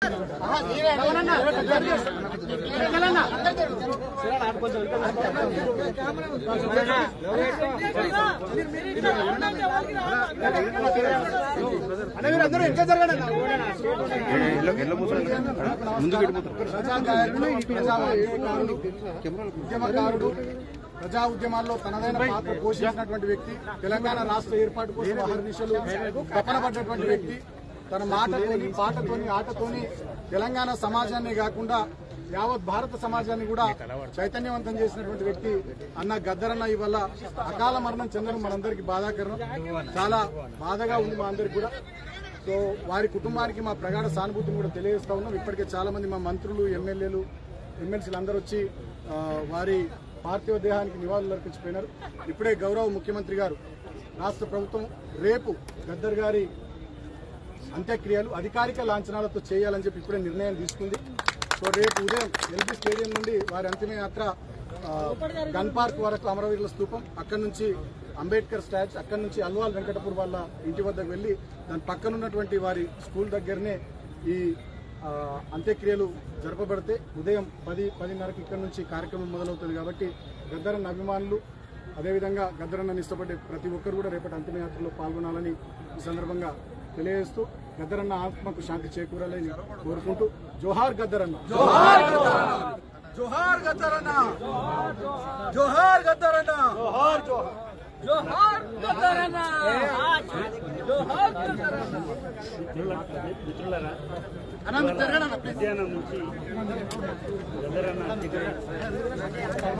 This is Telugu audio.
ఉద్యమకారుడు ప్రజా ఉద్యమాల్లో తనదైన పాత్ర పోషించినటువంటి వ్యక్తి తెలంగాణ రాష్ట్ర ఏర్పాటు కోసం అహర్నిశలు తపన పడ్డటువంటి వ్యక్తి తన మాటతోని పాటతోని ఆటతోని తెలంగాణ సమాజాన్ని కాకుండా యావత్ భారత సమాజాన్ని కూడా చైతన్యవంతం చేసినటువంటి వ్యక్తి అన్న గద్దరన్న ఇవల్ల అకాల మరణం చెందడం మనందరికీ బాధాకరం చాలా బాధగా ఉంది మా అందరికి కూడా సో వారి కుటుంబానికి మా ప్రగాఢ సానుభూతిని కూడా తెలియజేస్తా ఉన్నాం ఇప్పటికే చాలా మంది మా మంత్రులు ఎమ్మెల్యేలు ఎమ్మెల్సీలు అందరూ వచ్చి ఆ, వారి పార్థివ దేహానికి నివాళులు అర్పించిపోయినారు ఇప్పుడే గౌరవ ముఖ్యమంత్రి గారు రాష్ట్ర ప్రభుత్వం రేపు గద్దర్ గారి అంత్యక్రియలు అధికారిక లాంఛనాలతో చేయాలని చెప్పి ఇప్పుడే నిర్ణయం తీసుకుంది సో రేపు ఉదయం ఎల్బీ స్టేడియం నుండి వారి అంతిమ యాత్ర ఆ, గన్ పార్క్ వరకు అమరవీరుల స్తూపం అక్కడి నుంచి అంబేద్కర్ స్టాచ్యూ అక్కడి నుంచి అల్వాల్ వెంకటపూర్ వాళ్ళ ఇంటి వద్దకు వెళ్లి దాని పక్కన ఉన్నటువంటి వారి స్కూల్ దగ్గరనే ఈ ఆ, అంత్యక్రియలు జరపబడితే ఉదయం పది పదిన్నరకి ఇక్కడ నుంచి కార్యక్రమం మొదలవుతుంది కాబట్టి గద్దరన్న అభిమానులు అదేవిధంగా గద్దరన్నని ఇష్టపడే ప్రతి ఒక్కరు కూడా రేపటి అంతిమయాత్రలో పాల్గొనాలని ఈ సందర్భంగా తెలియజేస్తూ గద్దరన్న ఆత్మకు శాంతి చేకూరాలని కోరుకుంటూ జోహార్ గద్దరన్న జోహార్ గద్దరన్న జోహార్ గద్దరన్న జోహార్ జోహార్ గద్దరన్న జోహార్ గద్దరన్న మిత్రులరా అన్న మీరు తిరగండి అన్న, please. మధ్యాహ్నం నుంచి గదరన్న